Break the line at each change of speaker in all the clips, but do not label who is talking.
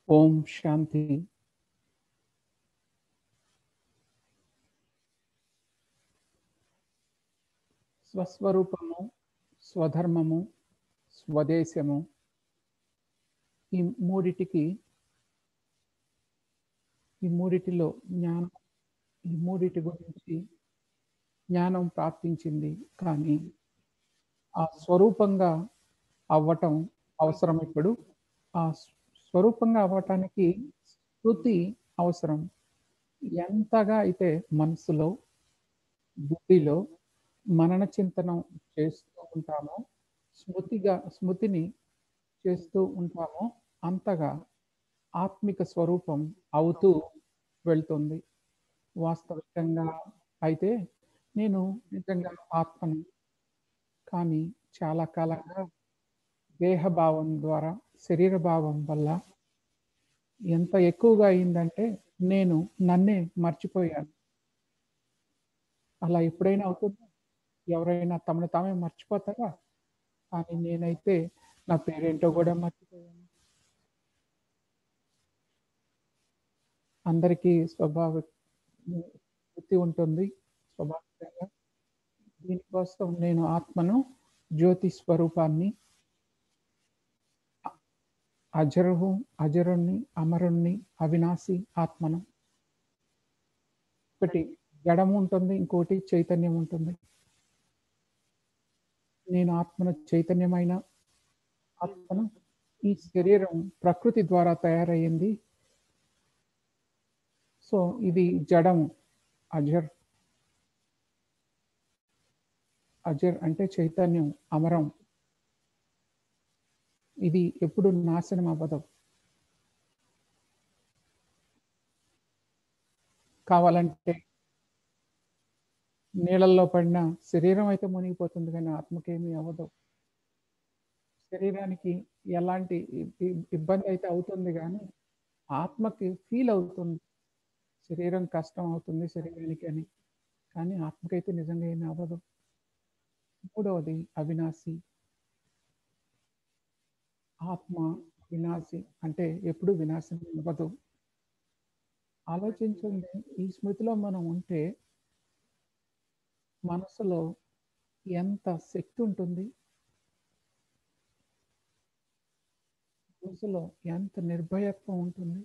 ఓం శాంతి స్వస్వరూపము స్వధర్మము స్వదేశము ఈ మూడిటికి ఈ మూడిటిలో జ్ఞానం ఈ మూడిటి గురించి జ్ఞానం ప్రాప్తించింది కానీ ఆ స్వరూపంగా అవ్వటం అవసరం ఇప్పుడు ఆ స్వరూపంగా అవ్వటానికి శృతి అవసరం ఎంతగా అయితే మనసులో బుద్ధిలో మనన చింతనం చేస్తూ ఉంటామో స్మృతిగా స్మృతిని చేస్తూ ఉంటామో అంతగా ఆత్మిక స్వరూపం అవుతూ వెళ్తుంది వాస్తవికంగా అయితే నేను నిజంగా ఆత్మను కానీ చాలా కాలంగా దేహభావం ద్వారా శరీర భావం వల్ల ఎంత ఎక్కువగా అయిందంటే నేను నన్నే మర్చిపోయాను అలా ఎప్పుడైనా అవుతుందా ఎవరైనా తమను తామే మర్చిపోతారా కానీ నేనైతే నా పేరేంటో కూడా మర్చిపోయాను అందరికీ స్వభావ వృత్తి ఉంటుంది స్వభావికంగా దీనికోసం నేను ఆత్మను జ్యోతి స్వరూపాన్ని అజరు అజరుణ్ణి అమరుణ్ణి అవినాశి ఆత్మను ఒకటి జడము ఉంటుంది ఇంకోటి చైతన్యం ఉంటుంది నేను ఆత్మను చైతన్యమైన ఆత్మను ఈ శరీరం ప్రకృతి ద్వారా తయారయ్యింది సో ఇది జడము అజర్ అజర్ అంటే చైతన్యం అమరం ఇది ఎప్పుడు నాశనం అవ్వదు కావాలంటే నీళ్ళల్లో పడిన శరీరం అయితే మునిగిపోతుంది కానీ ఆత్మకేమీ అవ్వదు శరీరానికి ఎలాంటి ఇబ్బంది అయితే అవుతుంది కానీ ఆత్మకి ఫీల్ అవుతుంది శరీరం కష్టం అవుతుంది శరీరానికి అని కానీ ఆత్మకైతే నిజంగా ఏమీ అవ్వదు మూడవది అవినాశి ఆత్మ వినాశి అంటే ఎప్పుడు వినాశం అవ్వదు ఆలోచించండి ఈ స్మృతిలో మనం ఉంటే మనసులో ఎంత శక్తి ఉంటుంది మనసులో ఎంత నిర్భయత్వం ఉంటుంది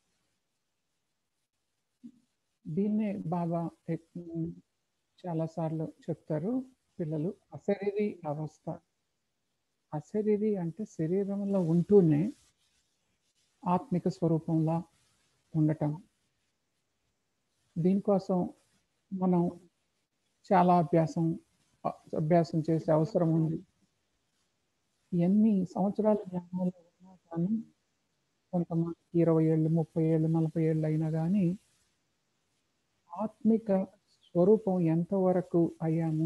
దీన్నే బాబా చాలాసార్లు చెప్తారు పిల్లలు అశరీరి అవస్థ అశరీరి అంటే శరీరంలో ఉంటూనే ఆత్మిక స్వరూపంలా ఉండటం దీనికోసం మనం చాలా అభ్యాసం అభ్యాసం చేసే అవసరం ఉంది ఎన్ని సంవత్సరాల జ్ఞానంలో ఉన్నా కానీ కొంతమందికి ఇరవై ఏళ్ళు ముప్పై ఏళ్ళు నలభై ఏళ్ళు అయినా కానీ ఆత్మిక స్వరూపం ఎంతవరకు అయ్యాము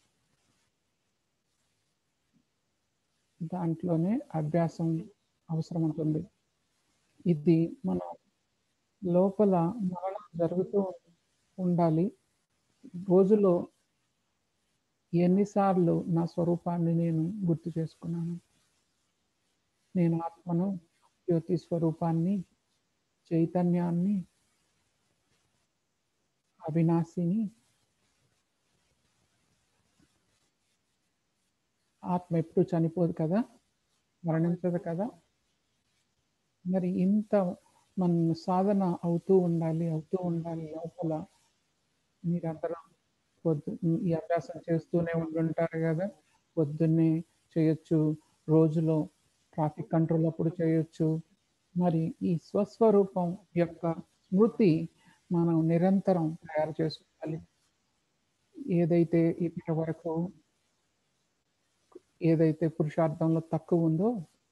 దాంట్లోనే అభ్యాసం అవసరం ఉంటుంది ఇది మన లోపల మరణం జరుగుతూ ఉండాలి రోజులో ఎన్నిసార్లు నా స్వరూపాన్ని నేను గుర్తు చేసుకున్నాను నేను ఆత్మను జ్యోతి స్వరూపాన్ని చైతన్యాన్ని అవినాశిని ఆత్మ ఎప్పుడు చనిపోదు కదా మరణించదు కదా మరి ఇంత మన సాధన అవుతూ ఉండాలి అవుతూ ఉండాలి లోపల మీరందరూ పొద్దు ఈ అభ్యాసం చేస్తూనే ఉంటుంటారు కదా పొద్దున్నే చేయొచ్చు రోజులో ట్రాఫిక్ కంట్రోల్ అప్పుడు చేయొచ్చు మరి ఈ స్వస్వరూపం యొక్క స్మృతి మనం నిరంతరం తయారు చేసుకోవాలి ఏదైతే ఇప్పటి వరకు ఏదైతే పురుషార్థంలో తక్కువ ఉందో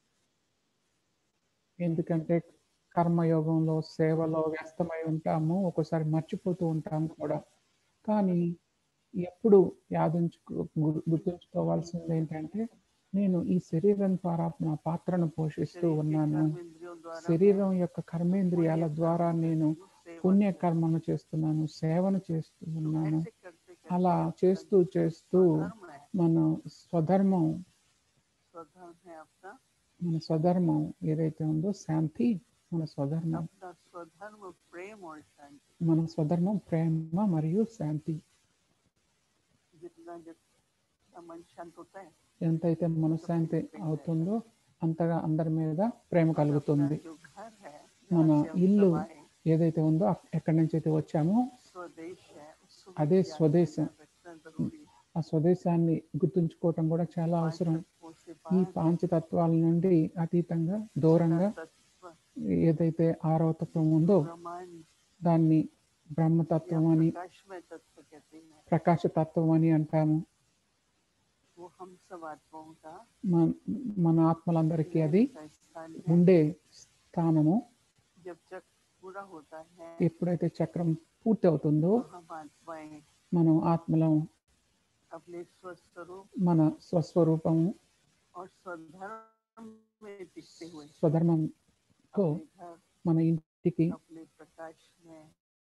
ఎందుకంటే కర్మయోగంలో సేవలో వ్యస్తమై ఉంటాము ఒక్కోసారి మర్చిపోతూ ఉంటాము కూడా కానీ ఎప్పుడు యాదించుకో గుర్తుంచుకోవాల్సింది ఏంటంటే నేను ఈ శరీరం ద్వారా నా పాత్రను పోషిస్తూ ఉన్నాను శరీరం యొక్క కర్మేంద్రియాల ద్వారా నేను పుణ్యకర్మను చేస్తున్నాను సేవను చేస్తూ ఉన్నాను అలా చేస్తూ చేస్తూ మన స్వధర్మం
स्वधर्म है आपका
మన స్వధర్మం ఏదైతే ఉందో శాంతి మన స్వధర్మం
अपना स्वधर्म प्रेम और शांति
మన స్వధర్మం ప్రేమ మరియు శాంతి
जितना जितना मन शांत होता है
ఎంతైతే మనశ్శాంతి అవుతుందో అంతగా అందరి మీద ప్రేమ
अपना
కలుగుతుంది
जो घर है
మన
जहाँ से हम
ఇల్లు
सब आए,
ఏదైతే ఉందో అక్- ఎక్కడి నుంచి అయితే వచ్చామో
स्वदेश है उसको
అదే
भी याद
స్వదేశం.
रखना जरूरी है
ఆ స్వదేశాన్ని గుర్తుంచుకోవటం కూడా చాలా
पांच
అవసరం
तत्वों से
ఈ
बाहर
పాంచతత్వాల నుండి అతీతంగా దూరంగా
तत्व
ఏదైతే ఆరవ తత్వం ఉందో
ब्रह्मांड
దాన్ని
या
బ్రహ్మతత్వం అని
प्रकाशमय तत्व कहते हैं
ప్రకాశతత్వం అని అంటాము
वो हम सब आत्माओं का
మన మన ఆత్మలందరికీ అది
का स्थान है
ఉండే స్థానము
जब चक्र पूरा होता है
ఎప్పుడైతే చక్రం పూర్తి అవుతుందో
तो हम आत्माएं
మనం ఆత్మలం
अपने स्वस्वरूप
మన స్వస్వరూపము
और स्वधर्म में टिकते हुए
స్వధర్మంతో
अपने घर
మన ఇంటికి
अपने प्रकाश में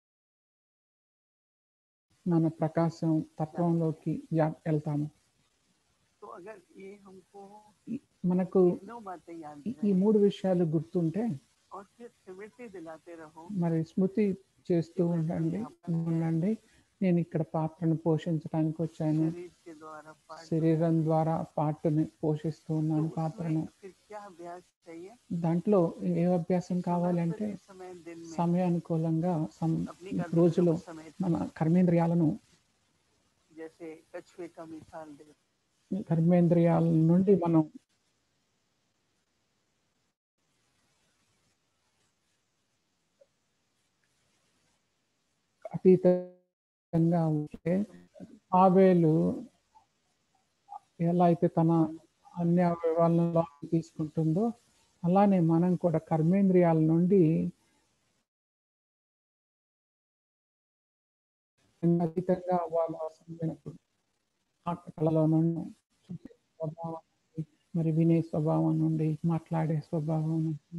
మన ప్రకాశం తత్వంలోకి జా- వెళ్తాము
तो अगर ये हमको
ఈ- మనకు
तीनों बातें याद
ఈ- ఈ
रहे
మూడు విషయాలు గుర్తుంటే
और फिर स्मृति दिलाते रहो
మరి స్మృతి చేస్తూ ఉండండి ఉండండి నేను ఇక్కడ పాత్రను పోషించడానికి వచ్చాను
शरीर के द्वारा पाठ
శరీరం ద్వారా పాటని పోషిస్తూ
तो
ఉన్నాను పాత్రను
उसमें फिर क्या अभ्यास चाहिए
దాంట్లో ఏ అభ్యాసం కావాలంటే
समय समय दिन में
సమయానుకూలంగా సం-
अपनी
రోజులో
कर्मों समय
మన కర్మేంద్రియాలను
जैसे कछुए का मिसाल दे
కర్మేంద్రియాల నుండి మనం అతీతంగా ఉంటే ఆవేలు ఎలా అయితే తన అన్ని అవయవాలను లోపలికి తీసుకుంటుందో అలానే మనం కూడా కర్మేంద్రియాల నుండి అతీతంగా అవ్వాలి అవసరం లేనప్పుడు ఆ కళలో నుండి చూసే స్వభావం నుండి, మరి వినే స్వభావం నుండి మాట్లాడే స్వభావం నుండి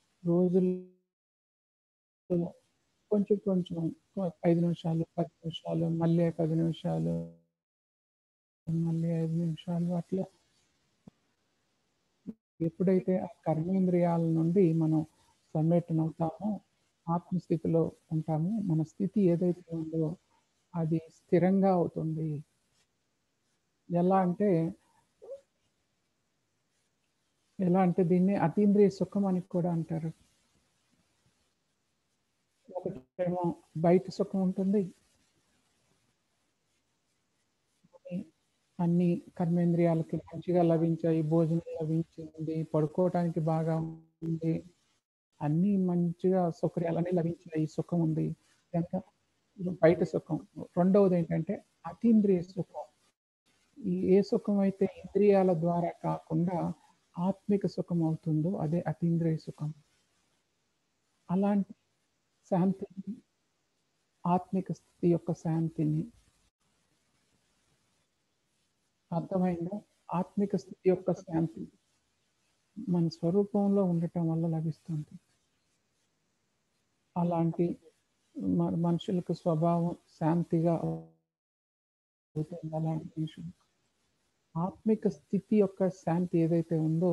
రోజుల్లో కొంచెం కొంచెం ఐదు నిమిషాలు పది నిమిషాలు మళ్ళీ పది నిమిషాలు మళ్ళీ ఐదు నిమిషాలు అట్లా ఎప్పుడైతే ఆ కర్మేంద్రియాల నుండి మనం సమ్మేటన్ అవుతామో ఆత్మస్థితిలో ఉంటామో మన స్థితి ఏదైతే ఉందో అది స్థిరంగా అవుతుంది ఎలా అంటే ఎలా అంటే దీన్ని అతీంద్రియ సుఖం అని కూడా అంటారు ఒకటేమో బయట సుఖం ఉంటుంది అన్ని కర్మేంద్రియాలకి మంచిగా లభించాయి భోజనం లభించింది పడుకోవటానికి బాగా ఉంది అన్ని మంచిగా సౌకర్యాలన్నీ లభించాయి సుఖం ఉంది కనుక ఇది బయట సుఖం రెండవది ఏంటంటే అతీంద్రియ సుఖం ఈ ఏ సుఖం అయితే ఇంద్రియాల ద్వారా కాకుండా ఆత్మిక సుఖం అవుతుందో అదే అతీంద్రియ సుఖం అలాంటి శాంతిని ఆత్మిక స్థితి యొక్క శాంతిని అర్థమైందా ఆత్మిక స్థితి యొక్క శాంతి మన స్వరూపంలో ఉండటం వల్ల లభిస్తుంది అలాంటి మ- మనుషులకు స్వభావం శాంతిగా అవుతుంది అలాంటి మనుషులు ఆత్మిక స్థితి యొక్క శాంతి ఏదైతే ఉందో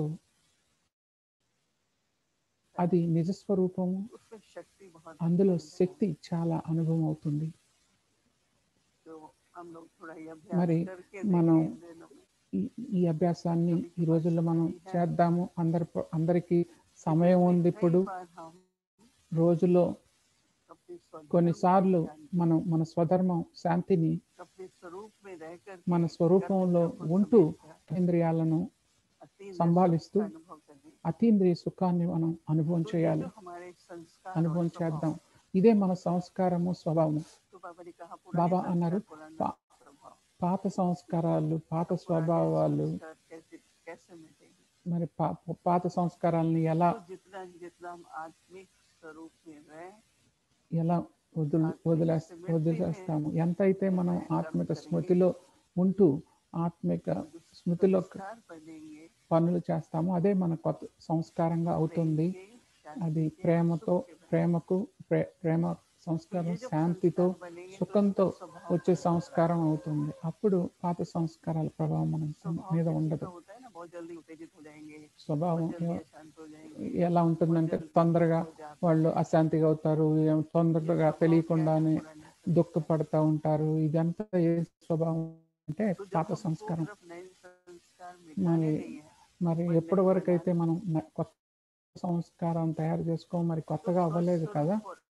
అది నిజ స్వరూపము
उसमें शक्ति बहुत
అందులో
होती है।
శక్తి చాలా అనుభవం అవుతుంది
तो हम लोग थोड़ा ये अभ्यास
మరి
करके
మనం
देखें इन दिनों में।
ఈ ఈ అభ్యాసాన్ని ఈ రోజుల్లో మనం చేద్దాము అందరి అందరికీ సమయం ఉంది ఇప్పుడు
कई बार हम
రోజులో
अपने स्वधर्म
కొన్నిసార్లు
को जानते
మనం మన స్వధర్మం శాంతిని
हैं, अपने स्वरूप में रहकर
మన
के
స్వరూపంలో
कर्तव्यों को
ఉంటూ
समझकर
ఇంద్రియాలను
अतीन्द्रिय
సంభాళిస్తూ
सुख का अनुभव करने
అతీంద్రియ సుఖాన్ని మనం అనుభవం
तो ये
చేయాలి
जो हमारे संस्कार
అనుభవం
और
చేద్దాం
स्वभाव,
ఇదే మన సంస్కారము స్వభావము
तो बाबा ने कहा
बाबा
पुराने
अनारू,
संस्कार, पुराना
पा-
स्वभाव,
పాత సంస్కారాలు పాత
पुराने
స్వభావాలు
संस्कार कैसे कैसे मिटेंगे
మరి పా- పాత సంస్కారాలని ఎలా
तो जितना जितना हम आत्मिक स्वरूप में रहे
ఎలా వదులు వదిలే వదిలేస్తాము ఎంతైతే మనం ఆత్మిక స్మృతిలో ఉంటూ ఆత్మిక స్మృతిలో
संस्कार बनेंगे
పనులు చేస్తామో అదే మన కొత్త సంస్కారంగా అవుతుంది
के शांति
అది
के,
ప్రేమతో
सुख के बनेंगे।
ప్రేమకు ప్రే- ప్రేమ సంస్కారం
ये जब
శాంతితో
संस्कार बनेंगे, तो
సుఖంతో
स्वभाव
వచ్చే సంస్కారం అవుతుంది అప్పుడు పాత సంస్కారాల ప్రభావం మనం
स्वभाव
మీద
किसी का
ఉండదు
होता है ना बहुत जल्दी उत्तेजित हो जाएंगे
స్వభావం
बहुत जल्दी अशांत हो जाएंगे
ఎలా ఉంటుందంటే తొందరగా వాళ్ళు అశాంతిగా అవుతారు ఏం తొందరగా తెలియకుండానే దుఃఖపడతా ఉంటారు ఇదంతా ఏ స్వభావం అంటే
तो जब
పాత
हमको
సంస్కారం
सिर्फ नए संस्कार मिटाने
మరి
नहीं है
మరి ఎప్పటి వరకు అయితే మనం న- కొత్త సంస్కారం తయారు చేసుకో మరి కొత్తగా అవ్వలేదు కదా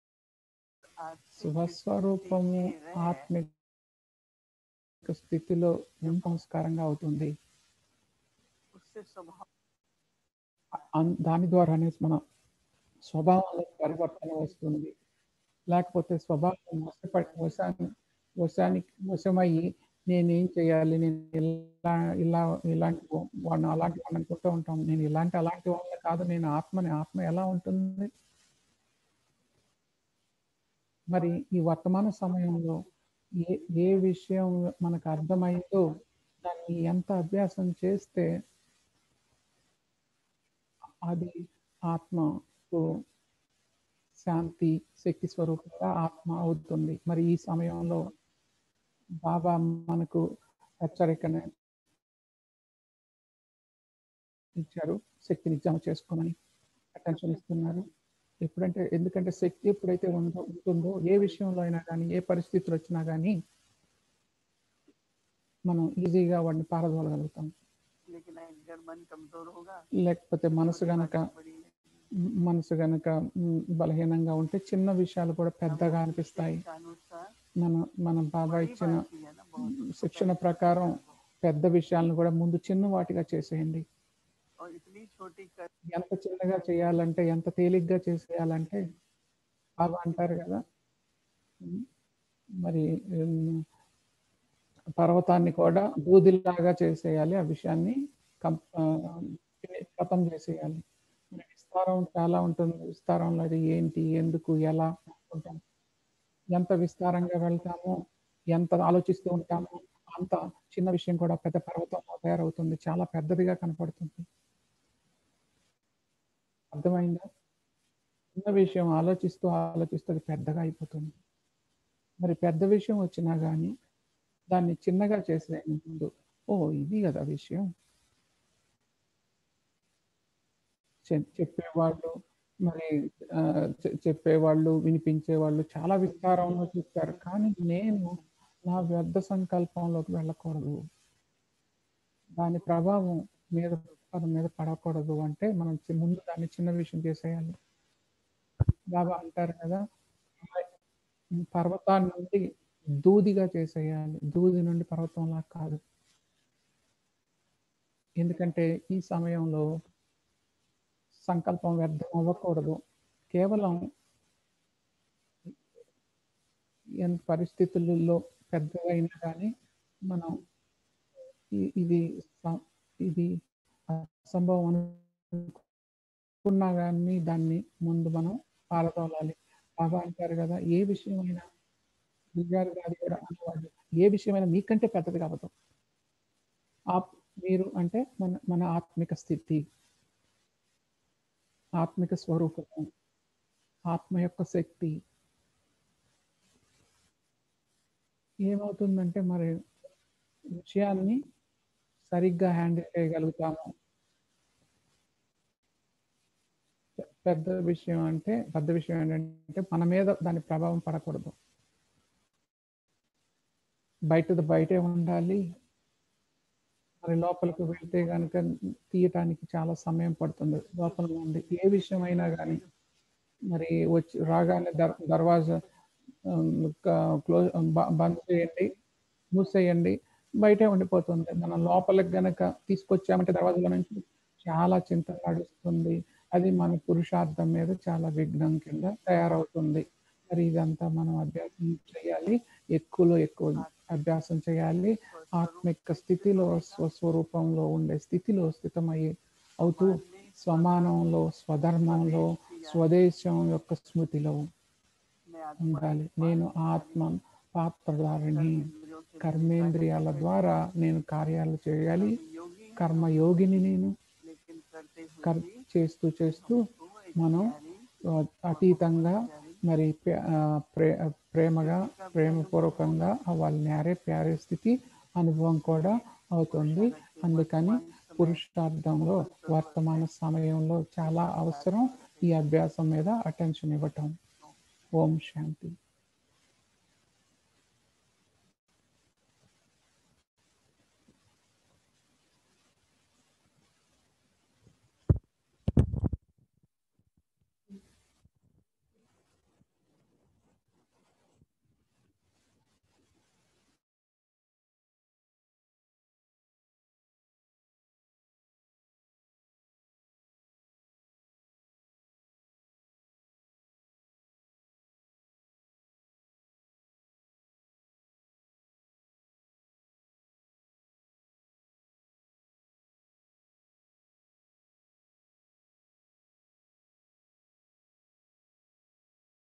స్వస్వరూపము ఆత్మిక స్థితిలో ఏం సంస్కారంగా అవుతుంది
उससे स्वभाव
అన్- దాని ద్వారానే మన స్వభావంలో పరివర్తన వస్తుంది లేకపోతే స్వభావం వశపడి వశాన్ని వశానికి వశమయ్యి నేనేం చేయాలి నేను ఇలా ఇలా ఇలాంటి వాడిని అలాంటి వాడిని అనుకుంటూ ఉంటాం నేను ఇలాంటి అలాంటి వాళ్ళని కాదు నేను ఆత్మని ఆత్మ ఎలా ఉంటుంది మరి ఈ వర్తమాన సమయంలో ఏ ఏ విషయం మనకు అర్థమైందో దాన్ని ఎంత అభ్యాసం చేస్తే అది ఆత్మకు శాంతి శక్తి స్వరూపంగా ఆత్మ అవుతుంది మరి ఈ సమయంలో బాబా మనకు హెచ్చరికను ఇచ్చారు శక్తిని జమ చేసుకోమని అటెన్షన్ ఇస్తున్నారు ఎప్పుడంటే ఎందుకంటే శక్తి ఎప్పుడైతే ఉందో ఉంటుందో ఏ విషయంలో అయినా కానీ ఏ పరిస్థితులు వచ్చినా కానీ మనం ఈజీగా వాడిని పారదోలగలుగుతాం
लेकिन अगर मन कमजोर होगा
లేకపోతే మనసు గనక
बड़ी
మనసు గనక మ్, బలహీనంగా ఉంటే చిన్న విషయాలు కూడా పెద్దగా అనిపిస్తాయి
अनुसार
మన మన బాబా
बड़ी
ఇచ్చిన
बात की है ना बहुत
శిక్షణ ప్రకారం పెద్ద విషయాలను కూడా ముందు చిన్న వాటిగా చేసేయండి
और इतनी छोटी कर
ఎంత చిన్నగా చేయాలంటే ఎంత తేలిగ్గా చేసేయాలంటే బాబా అంటారు కదా మ్, మరి మ్, పర్వతాన్ని కూడా దూదిలాగా చేసేయాలి ఆ విషయాన్ని కం ఆ, ఖతం చేసేయాలి మరి విస్తారం చాలా ఉంటుంది విస్తారంలో అది ఏంటి ఎందుకు ఎలా ఉంటాం ఎంత విస్తారంగా వెళ్తామో ఎంత ఆలోచిస్తూ ఉంటామో అంత చిన్న విషయం కూడా పెద్ద పర్వతంలో తయారవుతుంది చాలా పెద్దదిగా కనపడుతుంది అర్థమైందా చిన్న విషయం ఆలోచిస్తూ ఆలోచిస్తూ అది పెద్దగా అయిపోతుంది మరి పెద్ద విషయం వచ్చినా కానీ దాన్ని చిన్నగా చేసే ముందు ఓ ఇది కదా విషయం చె- చెప్పేవాళ్ళు మరి ఆ, చె- చెప్పేవాళ్ళు వినిపించేవాళ్ళు చాలా విస్తారంలో చెప్తారు కానీ నేను నా వ్యర్థ సంకల్పంలోకి వెళ్ళకూడదు దాని ప్రభావం మీద మన మీద పడకూడదు అంటే మనం చి- ముందు దాన్ని చిన్న విషయం చేసేయాలి బాబా అంటారు కదా పర్వతాన్ని నుండి దూదిగా చేసేయాలి దూది నుండి పర్వతంలా కాదు ఎందుకంటే ఈ సమయంలో సంకల్పం వ్యర్థం అవ్వకూడదు కేవలం ఎంత పరిస్థితులలో పెద్దగా అయినా కానీ మనం ఈ- ఇది స- ఇది అసంభవం అనుకున్నా కానీ దాన్ని ముందు మనం పారదోలాలి బాబా అంటారు కదా ఏ విషయమైనా దిగారు గారి కూడా అనేవాళ్ళు ఏ విషయమైనా మీకంటే పెద్దది కావద్దు ఆ మీరు అంటే మన మన ఆత్మిక స్థితి ఆత్మిక స్వరూపము ఆత్మ యొక్క శక్తి ఏమవుతుందంటే మరి విషయాన్ని సరిగ్గా హ్యాండిల్ చేయగలుగుతాము పె- పెద్ద విషయం అంటే పెద్ద విషయం ఏంటంటే మన మీద దాని ప్రభావం పడకూడదు బయటది బయటే ఉండాలి మరి లోపలికి వెళ్తే కనుక తీయటానికి చాలా సమయం పడుతుంది లోపల నుండి ఏ విషయమైనా కానీ మరి వచ్చి రాగానే దర్ దర్వాజా క్లోజ్ బంద్ చేయండి మూసేయండి బయటే ఉండిపోతుంది మనం లోపలికి గనక తీసుకొచ్చామంటే దర్వాజాల నుంచి చాలా చింత నడుస్తుంది అది మన పురుషార్థం మీద చాలా విఘ్నం కింద తయారవుతుంది మరి ఇదంతా మనం అభ్యాసం చేయాలి ఎక్కువలో ఎక్కువ అభ్యాసం చేయాలి ఆత్మిక స్థితిలో స్వస్వరూపంలో ఉండే స్థితిలో స్థితమయ్యి అవుతూ స్వమానంలో స్వధర్మంలో స్వదేశం యొక్క స్మృతిలో
मैं आत्मा
ఉండాలి నేను ఆత్మ పాత్రధారిణి
इंद्रियों से
కర్మేంద్రియాల ద్వారా నేను కార్యాలు చేయాలి
योगी
కర్మయోగిని నేను
लेकिन करते हुए
కర్ చేస్తూ చేస్తూ
तो
మనం ఆ, అతీతంగా మరి ప్రే- ఆ, ప్రే- ప్రేమగా ప్రేమపూర్వకంగా వాళ్ళ న్యారే ప్యారే స్థితి అనుభవం కూడా అవుతుంది అందుకని పురుషార్థంలో వర్తమాన సమయంలో చాలా అవసరం ఈ అభ్యాసం మీద అటెన్షన్ ఇవ్వటం ఓం శాంతి